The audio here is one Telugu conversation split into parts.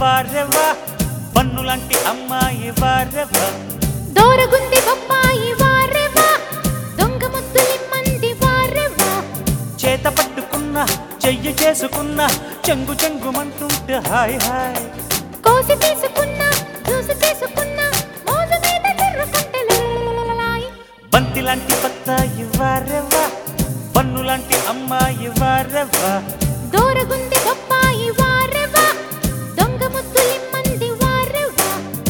వారెవ్వా పన్నులాంటి అమ్మాయి వారెవ్వా దోరగుంది బొప్పాయి వారెవా దొంగ ముద్దులిమ్మంది వారెవా చేత పట్టుకున్న చెయ్యి చేసుకున్న చెంగు చెంగుమంటుంటే హాయ్ హాయ్ కోసి తీసుకున్నా చూసి తీసుకున్నా మోజు మీద తిరుగుకుంటే లలలలలలాయ్. బంతిలాంటి బత్తాయి వారెవ్వా పన్నులాంటి అమ్మాయి వారెవ్వా దోరగుంది బొప్పాయి వారెవా దొంగ ముద్దులిమ్మంది వారెవా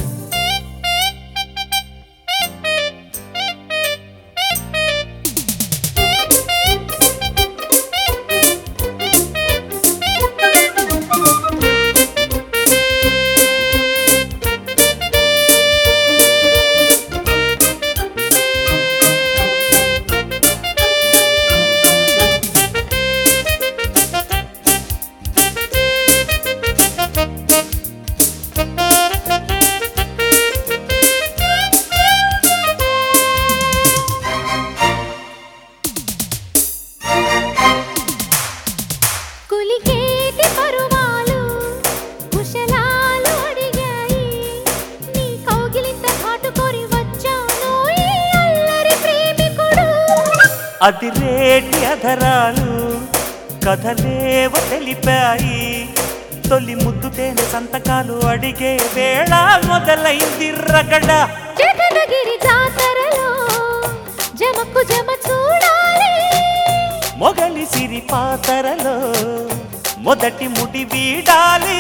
కులికేటి పరువాలు కుశలాలు అడిగాయి నీ కౌగిలింత కాటుకొని వచ్చాను ఈ అల్లరి ప్రేమికుడు అది రేటి అధరాలు కథలేవ తెలిపాయి తొలి ముద్దు తేనె సంతకాలు అడిగే వేళ మొదలైంది రగడ జగదగిరి జాతరలో జమకు జమ చూడాలి మొగలి సిరి పాతరలో మొదటి ముడి వీడాలి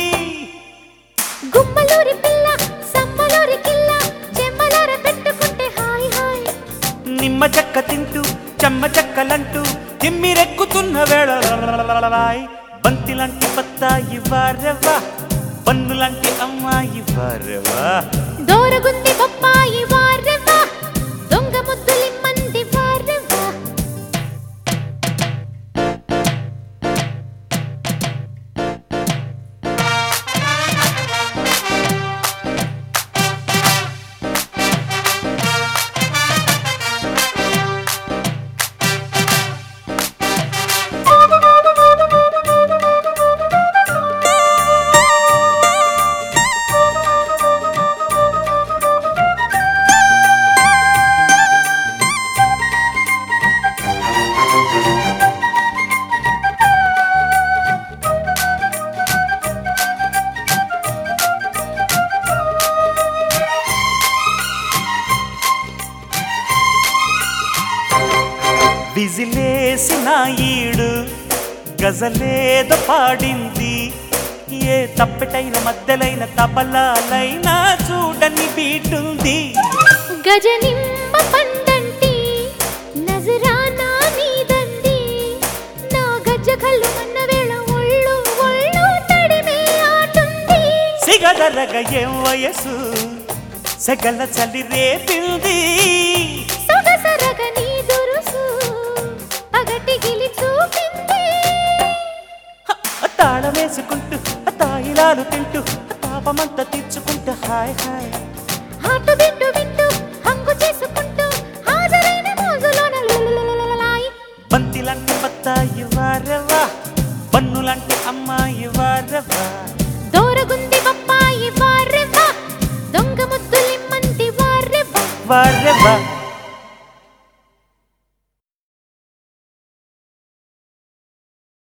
గుమ్మలూరి పిల్ల సమ్మలూరి కిల్ల చెమ్మలార పెట్టుకుంటే హాయ్ హాయ్ నిమ్మ చెక్క తింటూ చెమ్మ చెక్కలంటూ తిమ్మిరెక్కుతున్న వేళ లలలలలలాయ్. బంతిలాంటి బత్తాయి వారెవ్వా పన్నులాంటి అమ్మాయి వారెవ్వా దోరగుంది బొప్పాయి వారెవ్వా దొంగ ముద్దులిమ్మంది వారెవ్వా విజిలేసిన ఈడు గజలేదో పాడింది ఏ తప్పెటైన మధ్యలైన తబలాలైనా చూడని బీటుంది గజనిమ్మ పండంటి నజరానా నీదండి నా గజ్జ కళ్ళు అన్న వేళ ఒళ్ళు ఒళ్ళు తడిమే ఆటుంది సిగదరగ ఏం వయసు సగల చలి రేపింది సొగసరగ నీ దురుసు పగటి గిలి చూపింది హ, తాళం వేసుకుంటూ తాయిలాలు తింటూ తాపమంతా తీర్చుకుంటూ హాయ్ హాయ్ హాటు బిండు వింటూ హంగు చేసుకుంటూ హాజరైన మోజులోన లులులులులులాయి. బంతిలాంటి బత్తాయి వారవా పన్నులాంటి అమ్మాయి వారవా దోరగుంది బొప్పాయి వారెవ్వ దొంగ ముద్దులిమ్మంది వారెవ్వ వారవా